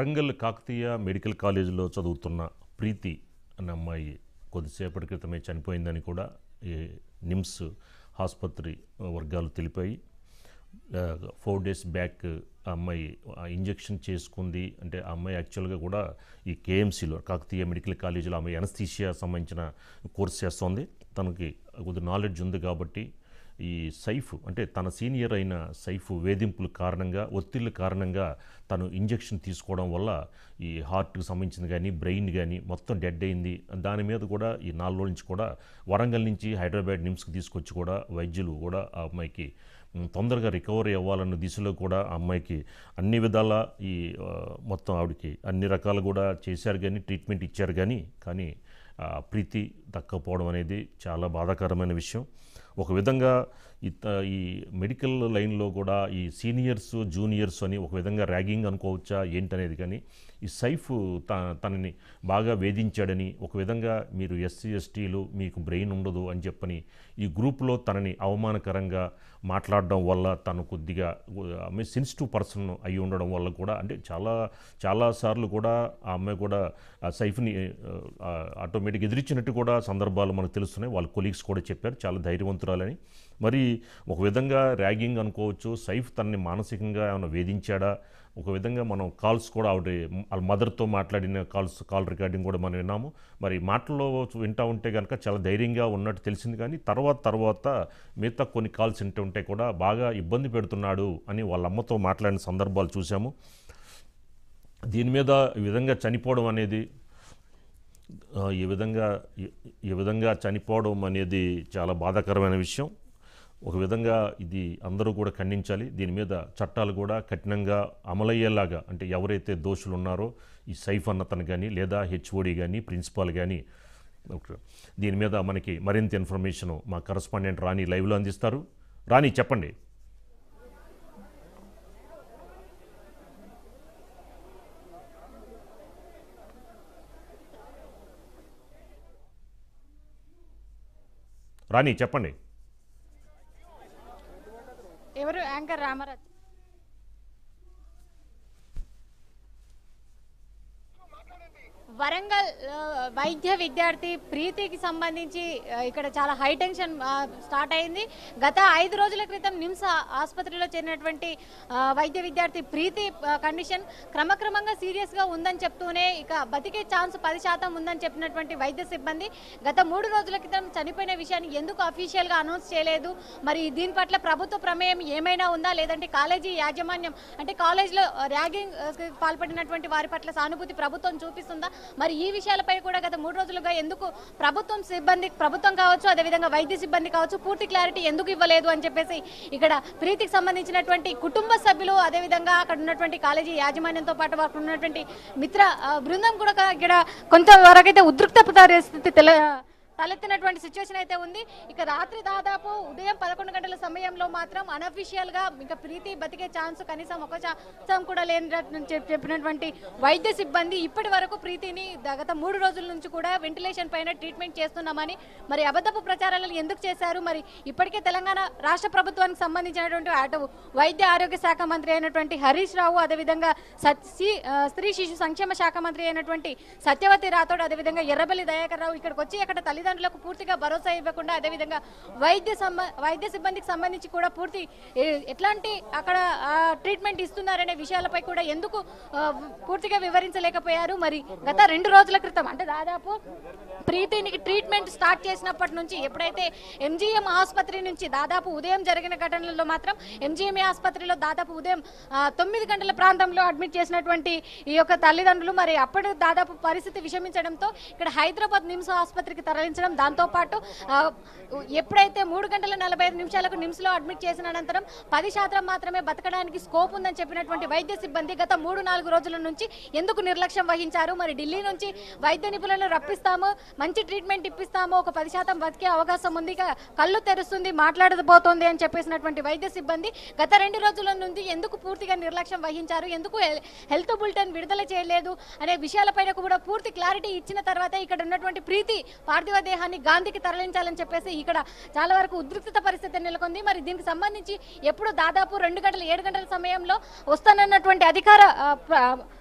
Warangal Kakatiya medical కాలేజీలో చదువుతున్న ప్రీతి అనే అమ్మాయి కొద్దిసేపటి క్రితమే చనిపోయిందని కూడా ఈ నిమ్స్ ఆసుపత్రి వర్గాలు తెలిపాయి ఫోర్ డేస్ బ్యాక్ ఆ అమ్మాయి ఆ ఇంజెక్షన్ చేసుకుంది అంటే ఆ అమ్మాయి యాక్చువల్గా కూడా ఈ కేఎంసీలో కాకతీయ మెడికల్ కాలేజీలో ఆమె ఎనస్థీషియా సంబంధించిన కోర్స్ చేస్తోంది తనకి కొద్ది నాలెడ్జ్ ఉంది కాబట్టి ఈ సైఫ్ అంటే తన సీనియర్ అయిన సైఫ్ వేధింపుల కారణంగా ఒత్తిళ్ళ కారణంగా తను ఇంజెక్షన్ తీసుకోవడం వల్ల ఈ హార్ట్కి సంబంధించింది కానీ బ్రెయిన్ కానీ మొత్తం డెడ్ అయింది దాని మీద కూడా ఈ నాలుగు రోజుల నుంచి కూడా వరంగల్ నుంచి హైదరాబాద్ నిమ్స్కి తీసుకొచ్చి కూడా వైద్యులు కూడా ఆ అమ్మాయికి మ్, తొందరగా రికవరీ అవ్వాలన్న దిశలో కూడా ఆ అమ్మాయికి అన్ని విధాల ఈ ఆ, మొత్తం ఆవిడకి అన్ని రకాలు కూడా చేశారు కానీ ట్రీట్మెంట్ ఇచ్చారు కానీ కానీ ఆ, ప్రీతి దక్కపోవడం అనేది చాలా బాధాకరమైన విషయం ఒక విధంగా ఇత ఈ మెడికల్ లైన్లో కూడా ఈ సీనియర్స్ జూనియర్స్ అని ఒక విధంగా ర్యాగింగ్ అనుకోవచ్చా ఏంటనేది కానీ ఈ సైఫ్ త తనని బాగా వేధించాడని ఒక విధంగా మీరు ఎస్సీ ఎస్టీలు మీకు బ్రెయిన్ ఉండదు అని చెప్పని ఈ గ్రూప్లో తనని అవమానకరంగా మాట్లాడడం వల్ల తను కొద్దిగా ఆమె సెన్సిటివ్ పర్సన్ అయి ఉండడం వల్ల కూడా అంటే చాలా చాలాసార్లు కూడా ఆ అమ్మాయి కూడా ఆ సైఫ్ని ఆటోమేటిక్ ఎదిరించినట్టు కూడా సందర్భాలు మనకు తెలుస్తున్నాయి వాళ్ళ కొలీగ్స్ కూడా చెప్పారు చాలా ధైర్యవంతురాలని మరి ఒక విధంగా ర్యాగింగ్ అనుకోవచ్చు సైఫ్ తనని మానసికంగా ఏమైనా వేధించాడా ఒక విధంగా మనం కాల్స్ కూడా ఆవిడ వాళ్ళ మదర్తో మాట్లాడిన కాల్స్ కాల్ రికార్డింగ్ కూడా మనం విన్నాము మరి మాటల్లో వింటా ఉంటే కనుక చాలా ధైర్యంగా ఉన్నట్టు తెలిసింది కానీ తర్వాత తర్వాత మిగతా కొన్ని కాల్స్ వింటూ ఉంటే కూడా బాగా ఇబ్బంది పెడుతున్నాడు అని వాళ్ళ అమ్మతో మాట్లాడిన సందర్భాలు చూసాము దీని మీద ఈ విధంగా చనిపోవడం అనేది ఆ, ఈ విధంగా ఈ- ఈ విధంగా చనిపోవడం అనేది చాలా బాధాకరమైన విషయం ఒక విధంగా ఇది అందరూ కూడా ఖండించాలి దీని మీద చట్టాలు కూడా కఠినంగా అమలయ్యేలాగా అంటే ఎవరైతే దోషులు ఉన్నారో ఈ సైఫ్ అన్నతను కానీ లేదా హెచ్ఓడి కానీ ప్రిన్సిపాల్ కానీ ఓకే. దీని మీద మనకి మరింత ఇన్ఫర్మేషన్ మా కరస్పాండెంట్ రాణి లైవ్లో అందిస్తారు రాణి చెప్పండి రాణి చెప్పండి ఎవరు యాంకర్ రామరాజ్ వరంగల్ ఆ, వైద్య విద్యార్థి ప్రీతికి సంబంధించి ఆ, ఇక్కడ చాలా హై టెన్షన్ ఆ, స్టార్ట్ అయింది గత ఐదు రోజుల క్రితం నిమ్స్ ఆ- ఆసుపత్రిలో చేరినటువంటి ఆ, వైద్య విద్యార్థి ప్రీతి ఆ, కండిషన్ క్రమక్రమంగా సీరియస్ గా ఉందని చెప్తూనే ఇక బతికే ఛాన్స్ పది శాతం ఉందని చెప్పినటువంటి వైద్య సిబ్బంది గత మూడు రోజుల క్రితం చనిపోయిన విషయాన్ని ఎందుకు అఫీషియల్ గా అనౌన్స్ చేయలేదు మరి దీని పట్ల ప్రభుత్వ ప్రమేయం ఏమైనా ఉందా లేదంటే కాలేజీ యాజమాన్యం అంటే కాలేజీలో ర్యాగింగ్ ఆ, కి పాల్పడినటువంటి వారి పట్ల సానుభూతి ప్రభుత్వం చూపిస్తుందా మరి ఈ విషయాలపై కూడా గత మూడు రోజులుగా ఎందుకు ప్రభుత్వం సిబ్బంది ప్రభుత్వం కావచ్చు అదేవిధంగా వైద్య సిబ్బంది కావచ్చు పూర్తి క్లారిటీ ఎందుకు ఇవ్వలేదు అని చెప్పేసి ఇక్కడ ప్రీతికి సంబంధించినటువంటి కుటుంబ సభ్యులు అదేవిధంగా అక్కడ ఉన్నటువంటి కాలేజీ యాజమాన్యంతో పాటు వారికి ఉన్నటువంటి మిత్ర ఆ, బృందం కూడా ఇక్కడ కొంతవరకు అయితే ఉద్రిక్త పరిస్థితి తెల తలెత్తినటువంటి సిచ్యువేషన్ అయితే ఉంది ఇక రాత్రి దాదాపు ఉదయం పదకొండు గంటల సమయంలో మాత్రం అనఫిషియల్ గా ఇంకా ప్రీతి బతికే ఛాన్స్ కనీసం ఒక శాతం కూడా లేని చెప్పినటువంటి వైద్య సిబ్బంది ఇప్పటి వరకు ప్రీతిని ద- గత మూడు రోజుల నుంచి కూడా వెంటిలేషన్ పైన ట్రీట్మెంట్ చేస్తున్నామని మరి అబద్ధపు ప్రచారాలను ఎందుకు చేశారు మరి ఇప్పటికే తెలంగాణ రాష్ట్ర ప్రభుత్వానికి సంబంధించినటువంటి అటు వైద్య ఆరోగ్య శాఖ మంత్రి అయినటువంటి హరీష్ రావు అదేవిధంగా సత్- సి- ఆ, స్త్రీ శిశు సంక్షేమ శాఖ మంత్రి అయినటువంటి సత్యవతి రాథోడ్ అదేవిధంగా ఎర్రబెల్లి దయాకర్ రావు ఇక్కడికి వచ్చి అక్కడ తల్లిదండ్రులకు పూర్తిగా భరోసా ఇవ్వకుండా అదేవిధంగా వైద్య సంబ వైద్య సిబ్బందికి సంబంధించి కూడా పూర్తి ఏ- ఎట్లాంటి అక్కడ ఆ, ట్రీట్మెంట్ ఇస్తున్నారనే విషయాలపై కూడా ఎందుకు ఆ, పూర్తిగా వివరించలేకపోయారు మరి గత రెండు రోజుల క్రితం అంటే దాదాపు ప్రీతినికి ట్రీట్మెంట్ స్టార్ట్ చేసినప్పటి నుంచి ఎప్పుడైతే ఎంజీఎం ఆసుపత్రి నుంచి దాదాపు ఉదయం జరిగిన ఘటనలలో మాత్రం ఎంజీఎం ఆసుపత్రిలో దాదాపు ఉదయం ఆ, తొమ్మిది గంటల ప్రాంతంలో అడ్మిట్ చేసినటువంటి ఈ యొక్క తల్లిదండ్రులు మరి అప్పుడు దాదాపు పరిస్థితి విషమించడంతో ఇక్కడ హైదరాబాద్ నిమ్స్ ఆసుపత్రికి తరలించడం దాంతోపాటు ఆ, ఎప్పుడైతే మూడు గంటల నలభై ఐదు నిమిషాలకు నిమ్స్లో అడ్మిట్ చేసిన అనంతరం పది శాతం మాత్రమే బతకడానికి స్కోప్ ఉందని చెప్పినటువంటి వైద్య సిబ్బంది గత మూడు నాలుగు రోజుల నుంచి ఎందుకు నిర్లక్ష్యం వహించారు మరి ఢిల్లీ నుంచి వైద్య నిపుణులను రప్పిస్తాము మంచి ట్రీట్మెంట్ ఇప్పిస్తాము ఒక పది శాతం బతికే అవకాశం ఉంది ఇక కళ్ళు తెరుస్తుంది మాట్లాడబోతోంది అని చెప్పేసినటువంటి వైద్య సిబ్బంది గత రెండు రోజుల నుండి ఎందుకు పూర్తిగా నిర్లక్ష్యం వహించారు ఎందుకు హెల్- హెల్త్ బులెటిన్ విడుదల చేయలేదు అనే విషయాలపైన కూడా పూర్తి క్లారిటీ ఇచ్చిన తర్వాత ఇక్కడ ఉన్నటువంటి ప్రీతి పార్థివ దేహాన్ని గాంధీకి తరలించాలని చెప్పేసి ఇక్కడ చాలా వరకు ఉద్రిక్తత పరిస్థితి నెలకొంది మరి దీనికి సంబంధించి ఎప్పుడు దాదాపు రెండు గంటల ఏడు గంటల సమయంలో వస్తానన్నటువంటి అధికార ఆ, ప్ర-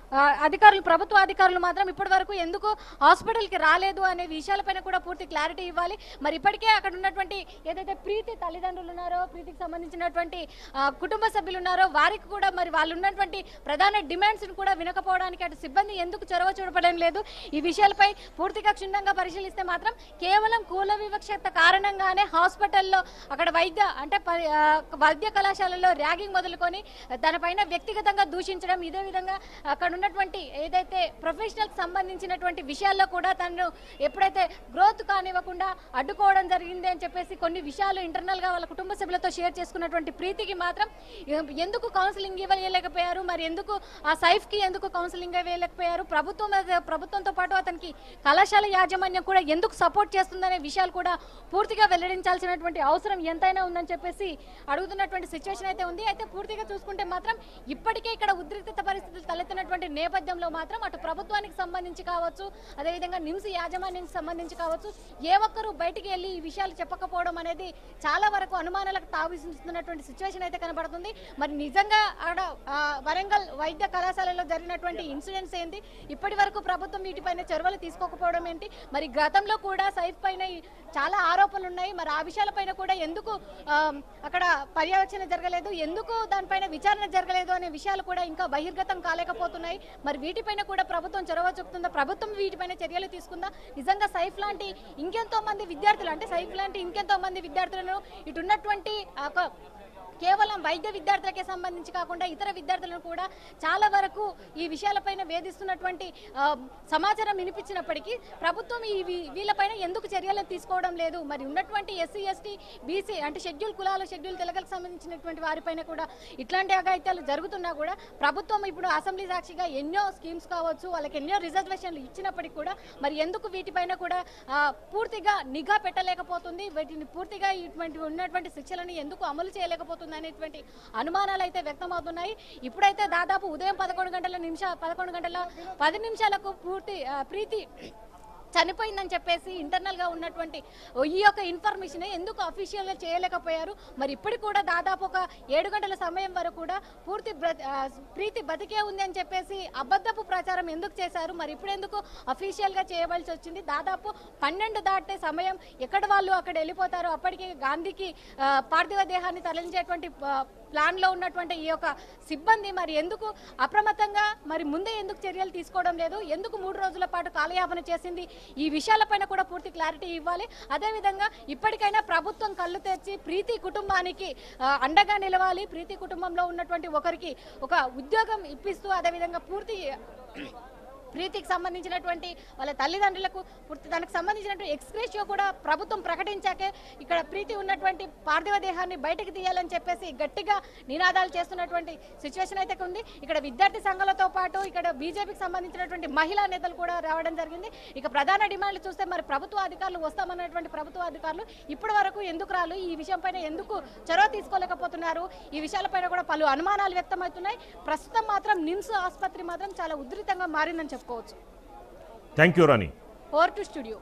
ఆ, అధికారులు ప్రభుత్వ అధికారులు మాత్రం ఇప్పటి వరకు ఎందుకు హాస్పిటల్కి రాలేదు అనే విషయాలపైన కూడా పూర్తి క్లారిటీ ఇవ్వాలి మరి ఇప్పటికే అక్కడ ఉన్నటువంటి ఏదైతే ప్రీతి తల్లిదండ్రులు ఉన్నారో ప్రీతికి సంబంధించినటువంటి ఆ, కుటుంబ సభ్యులు ఉన్నారో వారికి కూడా మరి వాళ్ళు ఉన్నటువంటి ప్రధాన డిమాండ్స్ని కూడా వినకపోవడానికి అటు సిబ్బంది ఎందుకు చొరవ చూడపడం లేదు ఈ విషయాలపై పూర్తిగా క్షుణ్ణంగా పరిశీలిస్తే మాత్రం కేవలం కుల వివక్షత కారణంగానే హాస్పిటల్లో అక్కడ వైద్య అంటే ప- ఆ, వైద్య కళాశాలలో ర్యాగింగ్ మొదలుకొని దానిపైన వ్యక్తిగతంగా దూషించడం ఇదే విధంగా అక్కడ ఉన్నటువంటి ఏదైతే ప్రొఫెషనల్కి సంబంధించినటువంటి విషయాల్లో కూడా తను ఎప్పుడైతే గ్రోత్ కానివ్వకుండా అడ్డుకోవడం జరిగింది అని చెప్పేసి కొన్ని విషయాలు ఇంటర్నల్గా వాళ్ళ కుటుంబ సభ్యులతో షేర్ చేసుకున్నటువంటి ప్రీతికి మాత్రం ఎ- ఎందుకు కౌన్సిలింగ్ ఇవ్వలేకపోయారు మరి ఎందుకు ఆ సైఫ్కి ఎందుకు కౌన్సిలింగ్ ఇవ్వలేకపోయారు ప్రభుత్వం మీద- ప్రభుత్వంతో పాటు అతనికి కళాశాల యాజమాన్యం కూడా ఎందుకు సపోర్ట్ చేస్తుందనే విషయాలు కూడా పూర్తిగా వెల్లడించాల్సినటువంటి అవసరం ఎంతైనా ఉందని చెప్పేసి అడుగుతున్నటువంటి సిచ్యువేషన్ అయితే ఉంది అయితే పూర్తిగా చూసుకుంటే మాత్రం ఇప్పటికే ఇక్కడ ఉద్రిక్తత పరిస్థితులు తలెత్తినటువంటి నేపథ్యంలో మాత్రం అటు ప్రభుత్వానికి సంబంధించి కావచ్చు అదేవిధంగా నిమ్స్ యాజమాన్యానికి సంబంధించి కావచ్చు ఏ ఒక్కరూ బయటికి వెళ్ళి ఈ విషయాలు చెప్పకపోవడం అనేది చాలా వరకు అనుమానాలకు తావిస్తున్నటువంటి సిచ్యువేషన్ అయితే కనబడుతుంది మరి నిజంగా అక్కడ ఆ, వరంగల్ వైద్య కళాశాలలో జరిగినటువంటి ఇన్సిడెంట్స్ ఏంటి ఇప్పటి వరకు ప్రభుత్వం వీటిపైన చొరవలు తీసుకోకపోవడం ఏంటి మరి గతంలో కూడా సైఫ్ పైన ఈ చాలా ఆరోపణలు ఉన్నాయి మరి ఆ విషయాలపైన కూడా ఎందుకు ఆ, అక్కడ పర్యవేక్షణ జరగలేదు ఎందుకు దానిపైన విచారణ జరగలేదు అనే విషయాలు కూడా ఇంకా బహిర్గతం కాలేకపోతున్నాయి మరి వీటిపైన కూడా ప్రభుత్వం చొరవ చూపుతుందా ప్రభుత్వం వీటిపైన చర్యలు తీసుకుందా నిజంగా సైఫ్ లాంటి ఇంకెంతో మంది విద్యార్థులు అంటే సైఫ్ లాంటి ఇంకెంతో మంది విద్యార్థులను ఇటున్నటువంటి ఆ ఒక కేవలం వైద్య విద్యార్థులకే సంబంధించి కాకుండా ఇతర విద్యార్థులను కూడా చాలా వరకు ఈ విషయాలపైన వేధిస్తున్నటువంటి ఆ, సమాచారం వినిపించినప్పటికీ ప్రభుత్వం ఈ వీ- వీళ్ళపైన ఎందుకు చర్యలు తీసుకోవడం లేదు మరి ఉన్నటువంటి ఎస్సీ ఎస్టీ బీసీ అంటే షెడ్యూల్ కులాలు షెడ్యూల్ తెలగలకు సంబంధించినటువంటి వారిపైన కూడా ఇట్లాంటి అఘాయిత్యాలు జరుగుతున్నా కూడా ప్రభుత్వం ఇప్పుడు అసెంబ్లీ సాక్షిగా ఎన్నో స్కీమ్స్ కావచ్చు వాళ్ళకి ఎన్నో రిజర్వేషన్లు ఇచ్చినప్పటికీ కూడా మరి ఎందుకు వీటిపైన కూడా ఆ, పూర్తిగా నిఘా పెట్టలేకపోతుంది వీటిని పూర్తిగా ఇటువంటి ఉన్నటువంటి శిక్షలను ఎందుకు అమలు చేయలేకపోతుంది అనేటువంటి అనుమానాలు అయితే వ్యక్తమవుతున్నాయి ఇప్పుడైతే దాదాపు ఉదయం పదకొండు గంటల నిమిష పదకొండు గంటల పది నిమిషాలకు పూర్తి ఆ, ప్రీతి చనిపోయిందని చెప్పేసి ఇంటర్నల్ గా ఉన్నటువంటి ఈ యొక్క ఇన్ఫర్మేషన్ ఎందుకు అఫీషియల్ గా చేయలేకపోయారు మరి ఇప్పటికి కూడా దాదాపు ఒక ఏడు గంటల సమయం వరకు కూడా పూర్తి బ్ర- ఆ, ప్రీతి బతికే ఉంది అని చెప్పేసి అబద్ధపు ప్రచారం ఎందుకు చేశారు మరి ఇప్పుడు ఎందుకు అఫీషియల్ గా చేయవలసి వచ్చింది దాదాపు పన్నెండు దాటే సమయం ఎక్కడ వాళ్ళు అక్కడ వెళ్ళిపోతారు అప్పటికి గాంధీకి ఆ, పార్థివ దేహాన్ని తరలించేటువంటి ఆ, ప్లాన్ లో ఉన్నటువంటి ఈ యొక్క సిబ్బంది మరి ఎందుకు అప్రమత్తంగా మరి ముందే ఎందుకు చర్యలు తీసుకోవడం లేదు ఎందుకు మూడు రోజుల పాటు కాలయాపన చేసింది ఈ విషయాలపైన కూడా పూర్తి క్లారిటీ ఇవ్వాలి అదేవిధంగా ఇప్పటికైనా ప్రభుత్వం కళ్ళు తెచ్చి ప్రీతి కుటుంబానికి ఆ, అండగా నిలవాలి ప్రీతి కుటుంబంలో ఉన్నటువంటి ఒకరికి ఒక ఉద్యోగం ఇప్పిస్తూ అదేవిధంగా పూర్తి ప్రీతికి సంబంధించినటువంటి వాళ్ళ తల్లిదండ్రులకు పూర్తి దానికి సంబంధించినటువంటి ఎక్స్గ్రేషియో కూడా ప్రభుత్వం ప్రకటించాకే ఇక్కడ ప్రీతి ఉన్నటువంటి పార్థివ దేహాన్ని బయటకు తీయాలని చెప్పేసి గట్టిగా నినాదాలు చేస్తున్నటువంటి సిచ్యువేషన్ అయితే ఉంది ఇక్కడ విద్యార్థి సంఘాలతో పాటు ఇక్కడ బీజేపీకి సంబంధించినటువంటి మహిళా నేతలు కూడా రావడం జరిగింది ఇక ప్రధాన డిమాండ్లు చూస్తే మరి ప్రభుత్వ అధికారులు వస్తామన్నటువంటి ప్రభుత్వ అధికారులు ఇప్పటి వరకు ఎందుకు రాలు ఈ విషయం పైన ఎందుకు చొరవ తీసుకోలేకపోతున్నారు ఈ విషయాలపైన కూడా పలు అనుమానాలు వ్యక్తమవుతున్నాయి ప్రస్తుతం మాత్రం నిమ్స్ ఆసుపత్రి మాత్రం చాలా ఉధృతంగా మారిందని చెప్పుకోవచ్చు thank you Rani over to studio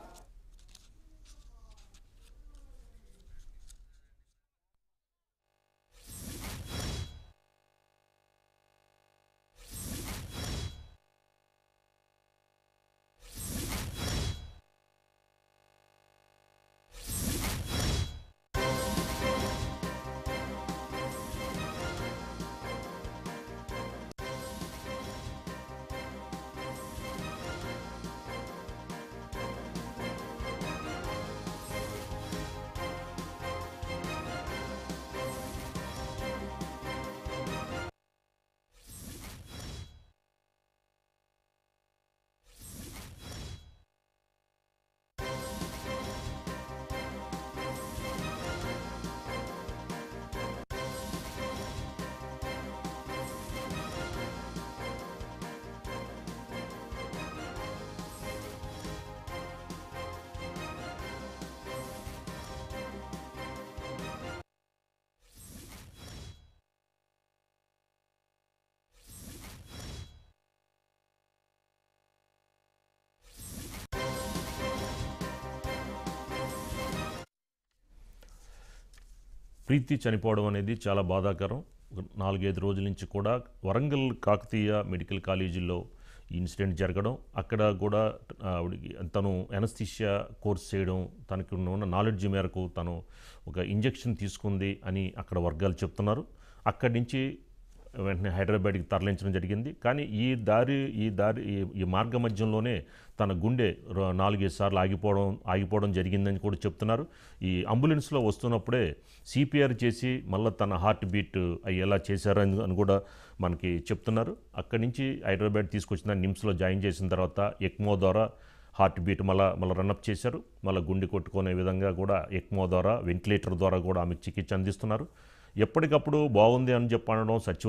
Preethi చనిపోవడం అనేది చాలా బాధాకరం ఒక నాలుగైదు రోజుల నుంచి కూడా వరంగల్ కాకతీయ మెడికల్ కాలేజీలో ఈ ఇన్సిడెంట్ జరగడం అక్కడ కూడా ఆవిడకి తను ఎనస్థిషియా కోర్స్ చేయడం తనకి ఉన్న నాలెడ్జ్ మేరకు తను ఒక ఇంజెక్షన్ తీసుకుంది అని అక్కడ వర్గాలు చెప్తున్నారు అక్కడి నుంచి వెంటనే హైదరాబాద్కి తరలించడం జరిగింది కానీ ఈ దారి ఈ దారి ఈ- ఈ మార్గ మధ్యంలోనే తన గుండె ర- నాలుగైదు సార్లు ఆగిపోవడం ఆగిపోవడం జరిగిందని కూడా చెప్తున్నారు ఈ అంబులెన్స్లో వస్తున్నప్పుడే సిపిఆర్ చేసి మళ్ళీ తన హార్ట్ బీట్ అయ్యేలా చేశారు అని అని కూడా మనకి చెప్తున్నారు అక్కడి నుంచి హైదరాబాద్ తీసుకొచ్చిన నిమ్స్లో జాయిన్ చేసిన తర్వాత ఎక్మో ద్వారా హార్ట్ బీట్ మళ్ళీ మళ్ళీ రన్అప్ చేశారు మళ్ళీ గుండె కొట్టుకునే విధంగా కూడా ఎక్మో ద్వారా వెంటిలేటర్ ద్వారా కూడా ఆమెకు చికిత్స అందిస్తున్నారు ఎప్పటికప్పుడు బాగుంది అని చెప్పి అనడం సచివ